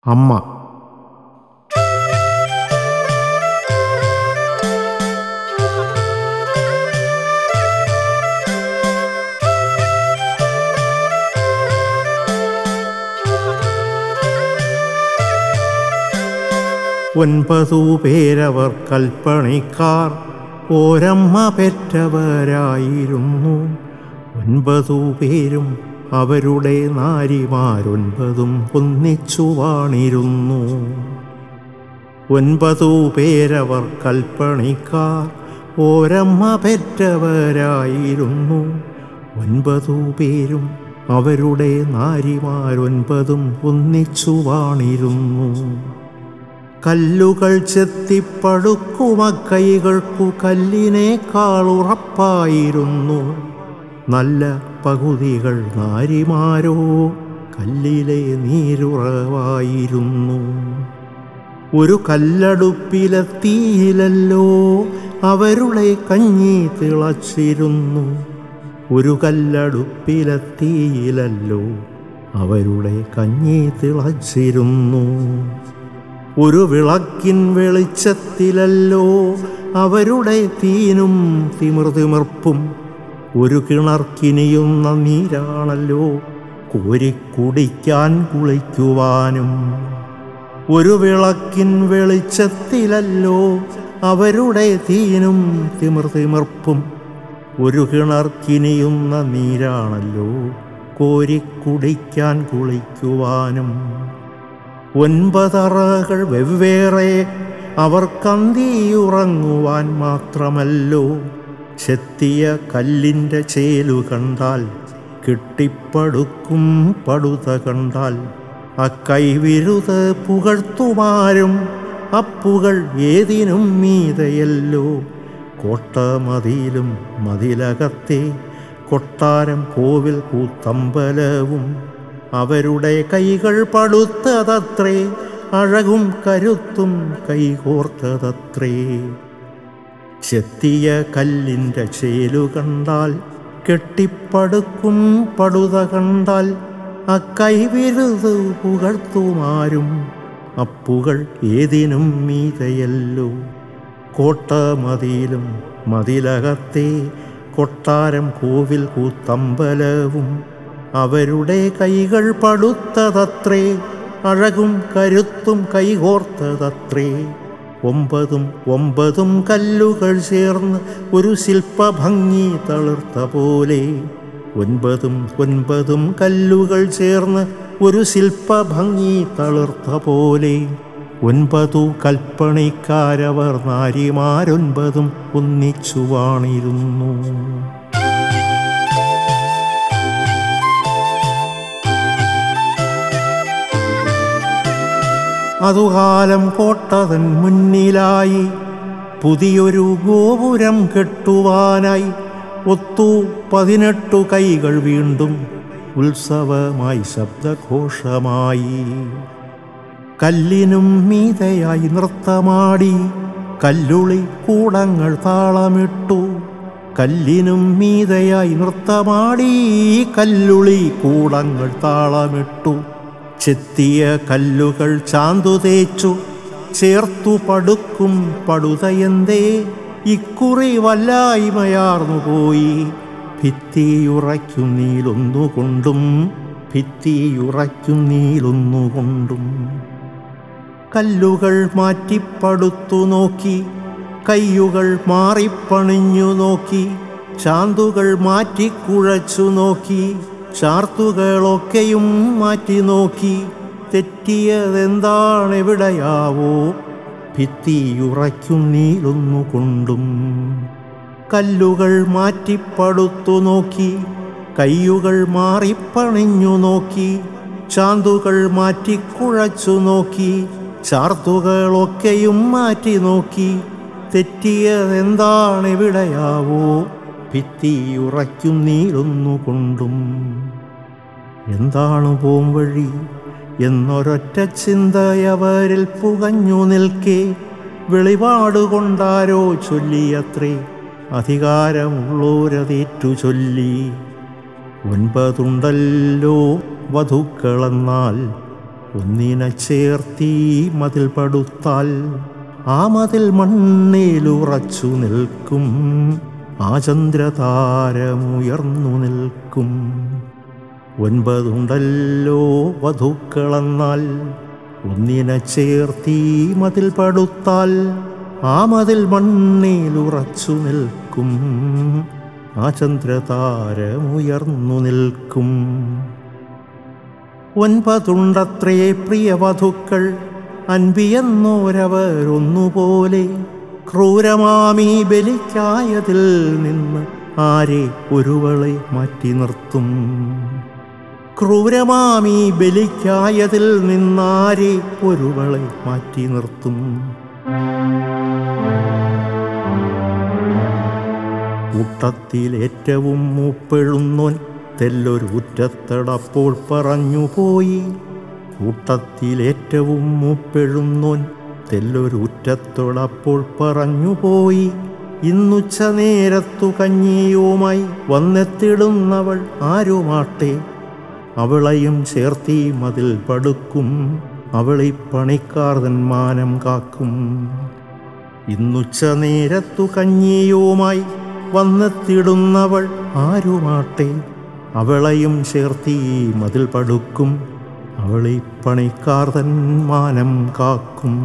അമ്മ ഒൻപതു പേരവർ കൽപ്പണിക്കാർ ഓരമ്മ പെറ്റവരായിരുന്നു ഒൻപതു പേരും അവരുടെ നാരിമാരൊൻപതും ഒന്നിച്ചു വാണിരുന്നു ഒൻപതു പേരവർ കൽപ്പണിക്കാർ ഓരമ്മ പെറ്റവരായിരുന്നു ഒൻപതു പേരും അവരുടെ നാരിമാരൊൻപതും ഒന്നിച്ചു വാണിരുന്നു കല്ലുകൾ ചെത്തിപ്പടുക്കുമ കൈകൾക്കു കല്ലിനേക്കാൾ ഉറപ്പായിരുന്നു നല്ല പകുതികൾ നാരിമാരോ കല്ലിലെ നീരുറവായിരുന്നു ഒരു കല്ലടുപ്പിലെ തീയിലല്ലോ അവരുടെ കഞ്ഞി തിളച്ചിരുന്നു ഒരു കല്ലടുപ്പിലെ തീയിലല്ലോ അവരുടെ കഞ്ഞി തിളച്ചിരുന്നു ഒരു വിളക്കിൻ വെളിച്ചത്തിലല്ലോ അവരുടെ തീനും തിമിർതിമിർപ്പും ഒരു കിണർക്കിനിയുന്ന നീരാണല്ലോ കോരിക്കുടിക്കാൻ കുളിക്കുവാനും ഒരു വിളക്കിൻ വെളിച്ചത്തിലല്ലോ അവരുടെ തീനും തിമിർതിമിർപ്പും ഒരു കിണർക്കിനിയുന്ന നീരാണല്ലോ കോരിക്കുടിക്കാൻ കുളിക്കുവാനും ഒൻപതറകൾ വെവ്വേറെ അവർക്കന്തിയുറങ്ങുവാൻ മാത്രമല്ലോ ചെത്തിയ കല്ലിൻ്റെ ചേലു കണ്ടാൽ കിട്ടിപ്പടുക്കും പടുത കണ്ടാൽ അക്കൈവിരുത് പുകഴ്ത്തുമാരും അപ്പുകൾ ഏതിനും മീതയല്ലോ കോട്ടമതിയിലും മതിലകത്തെ കൊട്ടാരം കോവിൽ കൂത്തമ്പലവും അവരുടെ കൈകൾ പടുത്തതത്രേ അഴകും കരുത്തും കൈകോർത്തതത്രേ ചെത്തിയ കല്ലിൻ്റെ ചേലു കണ്ടാൽ കെട്ടിപ്പടുക്കും പടുത കണ്ടാൽ അക്കൈവിരുത് പുകഴ്ത്തുമാരും അപ്പുകൾ ഏതിനും മീതയല്ലോ കോട്ടമതിയിലും മതിലകത്തെ കൊട്ടാരം കോവിൽ കൂത്തമ്പലവും അവരുടെ കൈകൾ പടുത്തതത്രേ അഴകും കരുത്തും കൈകോർത്തതത്രേ ഒമ്പതും ഒമ്പതും കല്ലുകൾ ചേർന്ന് ഒരു ശില്പഭംഗി തളിർത്ത പോലെ ഒൻപതും ഒൻപതും കല്ലുകൾ ചേർന്ന് ഒരു ശില്പഭംഗി തളിർത്ത പോലെ ഒൻപതു കൽപ്പണിക്കാരവർ നാരിമാരൊൻപതും ഒന്നിച്ചു വാണിരുന്നു അതുകാലം കോട്ടതൻ മുന്നിലായി പുതിയൊരു ഗോപുരം കെട്ടുവാനായി ഒത്തു പതിനെട്ടു കൈകൾ വീണ്ടും ഉത്സവമായി ശബ്ദഘോഷമായി കല്ലിനും മീതയായി നൃത്തമാടി കല്ലുളി കൂടങ്ങൾ താളമിട്ടു കല്ലിനും മീതയായി നൃത്തമാടി കല്ലുളി കൂടങ്ങൾ താളമിട്ടു ചെത്തിയ കല്ലുകൾ ചാന്തു തേച്ചു ചേർത്തു പടുക്കും പടുതയന്തേ ഇക്കുറി വല്ലായ്മയാർന്നു പോയി ഭിത്തിയുറയ്ക്കും നീലൊന്നുകൊണ്ടും ഭിത്തിയുറയ്ക്കും നീലൊന്നുകൊണ്ടും കല്ലുകൾ മാറ്റിപ്പടുത്തു നോക്കി കയ്യുകൾ മാറിപ്പണിഞ്ഞു നോക്കി ചാന്തുകൾ മാറ്റിക്കുഴച്ചു നോക്കി ചാർത്തുകളൊക്കെയും മാറ്റി നോക്കി തെറ്റിയതെന്താണെവിടെയാവോ ഭിത്തിയുറയ്ക്കും നീലൊന്നുകൊണ്ടും കല്ലുകൾ മാറ്റിപ്പടുത്തു നോക്കി കയ്യുകൾ മാറിപ്പണിഞ്ഞു നോക്കി ചാന്തുകൾ മാറ്റിക്കുഴച്ചു നോക്കി ചാർത്തുകളൊക്കെയും മാറ്റി നോക്കി തെറ്റിയതെന്താണെവിടെയാവോ ഭിത്തിയുറയ്ക്കും നീലൊന്നുകൊണ്ടും എന്താണ് പോം വഴി എന്നൊരൊറ്റ ചിന്തയവരിൽ പുകഞ്ഞു നിൽക്കെ വെളിപാടുകൊണ്ടാരോ ചൊല്ലിയത്രേ അധികാരമുള്ളോരതേറ്റു ചൊല്ലി ഒൻപതുണ്ടല്ലോ വധുക്കളെന്നാൽ ഒന്നിനെ ചേർത്തി മതിൽ പടുത്താൽ ആ മതിൽ മണ്ണേലുറച്ചു നിൽക്കും ആ ചന്ദ്രതാരമുയർന്നു നിൽക്കും ഒൻപതുണ്ടല്ലോ വധുക്കളെന്നാൽ ഒന്നിനെ ചേർത്തി മതിൽ പടുത്താൽ ആ മതിൽ മണ്ണേലുറച്ചു നിൽക്കും ആ ചന്ദ്രതാരമുയർന്നു നിൽക്കും ഒൻപതുണ്ടത്രേ പ്രിയവധുക്കൾ അൻപിയെന്നോരവരൊന്നുപോലെ ക്രൂരമാമീ ബലിക്കായതിൽ നിന്ന് ആരെ ഒരുവളെ മാറ്റി നിർത്തും ക്രൂരമാമീ ബലിക്കായതിൽ നിന്നാരെ ഒരുവളെ മാറ്റി നിർത്തും കൂട്ടത്തിൽ ഏറ്റവും മൂപ്പെഴുന്നോൻ തെല്ലൊരുറ്റത്തടപ്പോൾ പറഞ്ഞുപോയി കൂട്ടത്തിൽ ഏറ്റവും മൂപ്പെഴുന്നോൻ തെല്ലൊരുറ്റത്തോടപ്പോൾ പറഞ്ഞുപോയി ഇന്നുച്ച നേരത്തു കഞ്ഞിയുമായി വന്നെത്തിടുന്നവൾ ആരുമാട്ടെ അവളെയും ചേർത്തി മതിൽ പടുക്കും അവളി പണിക്കാർതൻ മാനം കാക്കും ഇന്നുച്ച നേരത്തു കഞ്ഞിയുമായി വന്നെത്തിടുന്നവൾ ആരുമാട്ടെ അവളെയും ചേർത്തി മതിൽ പടുക്കും അവളി പണിക്കാർതൻ മാനം കാക്കും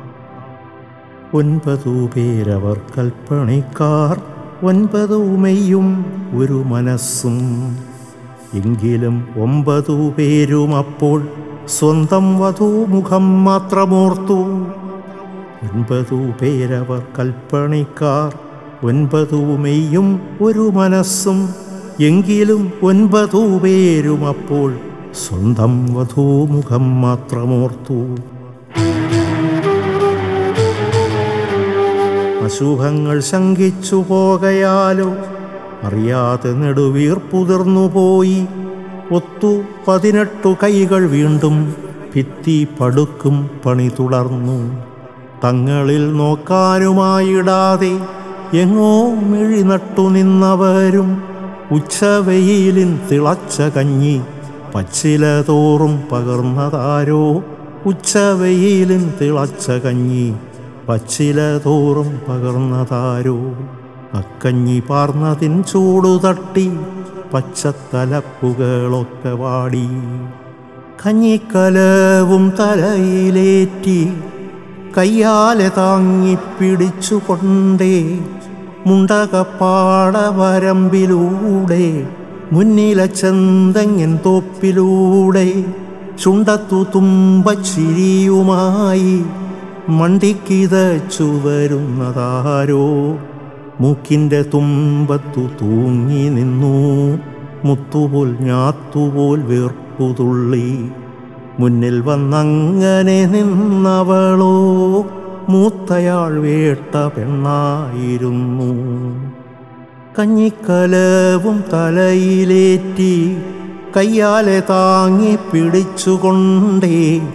ഒൻപതു പേരവർ കൽപ്പണിക്കാർ ഒൻപതു മെയ്യും ഒരു മനസ്സും എങ്കിലും ഒമ്പതു പേരും അപ്പോൾ സ്വന്തം വധൂമുഖം മാത്രമോർത്തു ഒൻപതു പേരവർ കൽപ്പണിക്കാർ ഒൻപതു മെയ്യും ഒരു മനസ്സും എങ്കിലും ഒൻപതു പേരും അപ്പോൾ സ്വന്തം വധൂമുഖം മാത്രമോർത്തു അശുഭങ്ങൾ ശങ്കിച്ചു പോകയാലോ അറിയാതെ നെടുവീർപ്പുതിർന്നുപോയി ഒത്തു പതിനെട്ടു കൈകൾ വീണ്ടും ഭിത്തി പടുക്കും പണി തുടർന്നു തങ്ങളിൽ നോക്കാനുമായിടാതെ എങ്ങോ മിഴി നട്ടു നിന്നവരും ഉച്ചവെയിലിൻ തിളച്ച കഞ്ഞി പച്ചില തോറും പകർന്നതാരോ ഉച്ചവെയിലിൻ തിളച്ച കഞ്ഞി പച്ചില തോറും പകർന്നതാരോ അക്കഞ്ഞി പാർന്നതിൻ ചൂടു തട്ടി പച്ചത്തലപ്പുകളൊക്കെ വാടി കഞ്ഞിക്കലവും തലയിലേറ്റി കയ്യാലെ താങ്ങിപ്പിടിച്ചുകൊണ്ടേ മുണ്ടകപ്പാടവരമ്പിലൂടെ മുന്നിലെ ചെന്തങ്ങൻ തോപ്പിലൂടെ ചുണ്ടത്തു തുമ്പച്ചിരിയുമായി മണ്ടിക്കിതച്ചു വരുന്നതാരോ മൂക്കിൻ്റെ തുമ്പത്തു തൂങ്ങി നിന്നു മുത്തുപോൽ ഞാത്തുപോൽ വീർപ്പുതുള്ളി മുന്നിൽ വന്നങ്ങനെ നിന്നവളോ മൂത്തയാൾ വേട്ട പെണ്ണായിരുന്നു കഞ്ഞിക്കലവും തലയിലേറ്റി കയ്യാലെ താങ്ങി പിടിച്ചുകൊണ്ടേ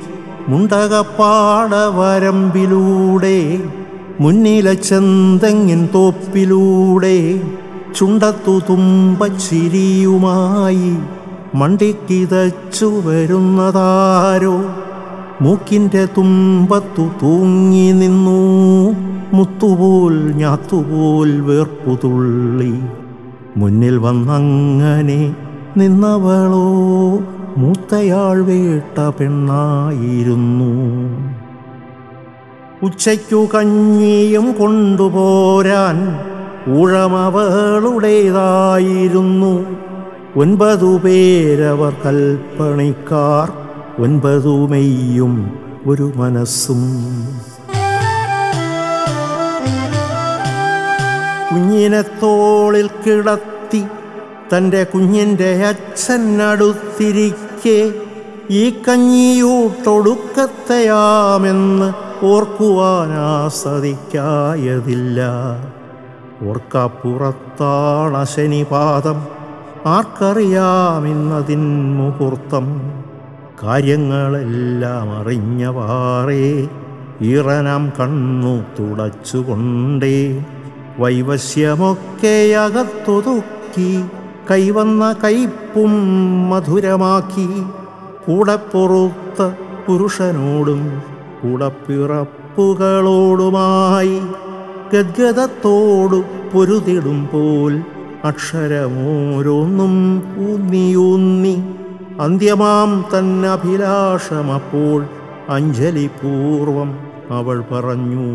മുണ്ടകപ്പാടവരമ്പിലൂടെ മുന്നിലെ ചെന്തെങ്ങിൻ തോപ്പിലൂടെ ചുണ്ടത്തു തുമ്പച്ചിരിയുമായി മണ്ടിക്കിതച്ചു വരുന്നതാരോ മൂക്കിൻ്റെ തുമ്പത്തു തൂങ്ങി നിന്നു മുത്തുപോൽ ഞാത്തുപോൽ വേർപ്പുതുള്ളി മുന്നിൽ വന്നങ്ങനെ നിന്നവളോ മൂത്തയാൾ വേട്ട പെണ്ണായിരുന്നു ഉച്ചയ്ക്കു കഞ്ഞിയും കൊണ്ടുപോരാൻ ഊഴമവളുടേതായിരുന്നു ഒൻപതു പേരവർ കൽപ്പണിക്കാർ ഒൻപതു മെയ്യും ഒരു മനസ്സും കുഞ്ഞിനെ തോളിൽ കിടത്തി തൻ്റെ കുഞ്ഞിൻ്റെ അച്ഛൻ അടുത്തിരിക്കെ ഈ കഞ്ഞിയൂട്ടൊടുക്കത്തെയാമെന്ന് ഓർക്കുവാനാസതിക്കായതില്ല ഓർക്കാപ്പുറത്താണ ശനിപാദം ആർക്കറിയാമിന്നതിൻ മുഹൂർത്തം കാര്യങ്ങളെല്ലാം അറിഞ്ഞവാറേ ഈറനാം കണ്ണു തുടച്ചുകൊണ്ടേ വൈവശ്യമൊക്കെ അകത്തൊതുക്കി കൈവന്ന കയ്പും മധുരമാക്കി കൂടെ പൊറുത്ത പുരുഷനോടും കുടപ്പിറപ്പുകളോടുമായി ഗദ്ഗതത്തോടു പൊരുതിടും പോൽ അക്ഷരമോരോന്നും ഊന്നിയൂന്നി അന്ത്യമാം തന്നഭിലാഷമപ്പോൾ അഞ്ജലിപൂർവം അവൾ പറഞ്ഞു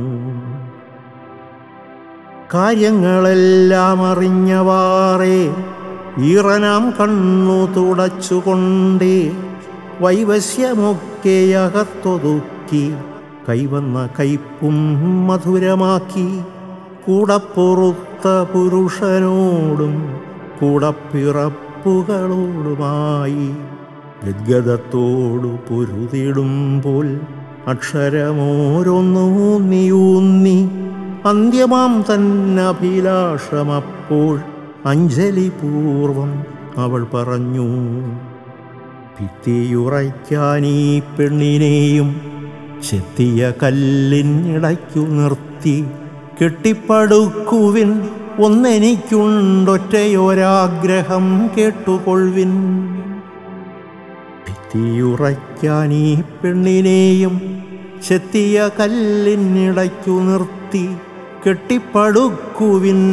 കാര്യങ്ങളെല്ലാം അറിഞ്ഞവാറേ ഈറനാം കണ്ണു തുടച്ചുകൊണ്ടേ വൈവശ്യമൊക്കെയകത്തൊതുക്കി കൈവന്ന കയ്പും മധുരമാക്കി കൂടപ്പൊറുത്ത പുരുഷനോടും കൂടപ്പിറപ്പുകളോടുമായി ഗദ്ഗതത്തോടു പൊരുതിടുമ്പോൾ അക്ഷരമോരൊന്നൂന്നിയൂന്നി അന്ത്യമാം തന്നഭിലാഷമപ്പോൾ അഞ്ജലിപൂർവം അവൾ പറഞ്ഞു ഭിത്തിയുറയ്ക്കാനീ പെണ്ണിനെയും ചെത്തിയ കല്ലിനിടയ്ക്കു നിർത്തി കെട്ടിപ്പടുക്കുവിൻ ഒന്നെനിക്കുണ്ടൊറ്റയൊരാഗ്രഹം കേട്ടുകൊള്ളുവിൻ ഭിത്തിയുറയ്ക്കാനീ പെണ്ണിനെയും ചെത്തിയ കല്ലിനിടയ്ക്കു നിർത്തി കെട്ടിപ്പടുക്കുവിൻ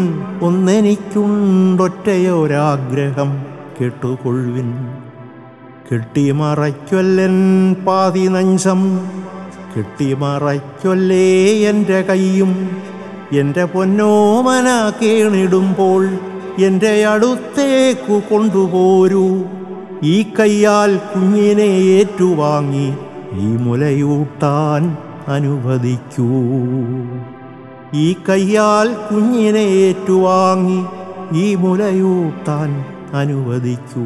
ഒന്നെനിക്കുണ്ടൊറ്റയൊരാഗ്രഹം കേട്ടുകൊള്ളുവിൻ കെട്ടിമറയ്ക്കൊല്ലൻ പാതി നഞ്ചം കെട്ടിമറയ്ക്കൊല്ലേ എൻ്റെ കൈയും എൻ്റെ പൊന്നോമന കേണിടുമ്പോൾ എൻ്റെ അടുത്തേക്കു കൊണ്ടുപോരൂ ഈ കയ്യാൽ കുഞ്ഞിനെ ഏറ്റുവാങ്ങി ഈ മുലയൂട്ടാൻ അനുവദിക്കൂ ഈ കയ്യാൽ കുഞ്ഞിനെ ഏറ്റുവാങ്ങി ഈ മുലയൂട്ടാൻ അനുവദിക്കൂ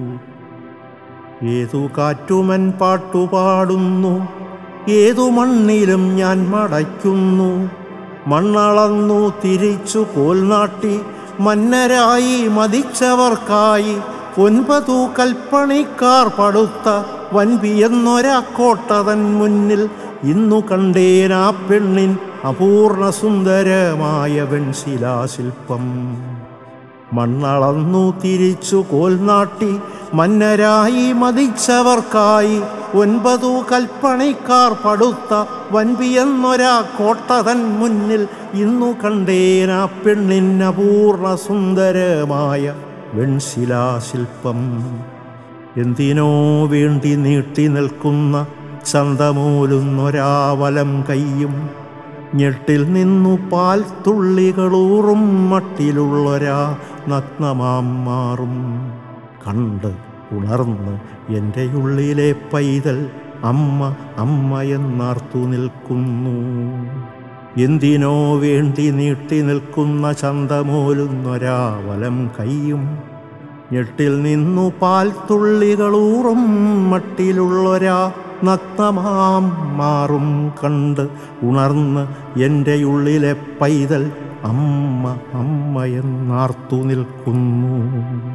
ഏതു കാറ്റുമൻ പാട്ടുപാടുന്നു ഏതു മണ്ണിലും ഞാൻ മടയ്ക്കുന്നു മണ്ണളന്നു തിരിച്ചു കോൽനാട്ടി മന്നരായി മതിച്ചവർക്കായി ഒൻപതു കൽപ്പണിക്കാർ പടുത്ത വൻപിയെന്നൊരാക്കോട്ടതൻ മുന്നിൽ ഇന്നു കണ്ടേൻ ആ പെണ്ണിൻ അപൂർണ സുന്ദരമായ വെൺശിലാശില്പം മണ്ണളന്നു തിരിച്ചു കോൽനാട്ടി മന്നരായി മതിച്ചവർക്കായി ഒൻപതു കൽപ്പണിക്കാർ പടുത്ത വൻപിയെന്നൊരാ കോട്ടതൻ മുന്നിൽ ഇന്നു കണ്ടേൻ ആ പെണ്ണിൻ അപൂർണ സുന്ദരമായ വെൺശിലാശില്പം എന്തിനോ വേണ്ടി നീട്ടി നിൽക്കുന്ന ചന്തമൂലുന്നൊരാവലം കയ്യും ഞെട്ടിൽ നിന്നു പാൽ തുള്ളികളൂറും മട്ടിലുള്ളൊരാ നഗ്നമാം മാറും കണ്ട് ഉണർന്ന് എൻ്റെ ഉള്ളിലെ പൈതൽ അമ്മ അമ്മ എന്നാർത്തു നിൽക്കുന്നു എന്തിനോ വേണ്ടി നീട്ടി നിൽക്കുന്ന ചന്തമോലുന്നൊരാ വലം കൈയും ഞെട്ടിൽ നിന്നു പാൽ തുള്ളികളൂറും മട്ടിലുള്ളൊരാ നഗ്നമാം മാറും കണ്ട് ഉണർന്ന് എൻ്റെ ഉള്ളിലെ പൈതൽ അമ്മ അമ്മ എന്നാർത്തു നിൽക്കുന്നു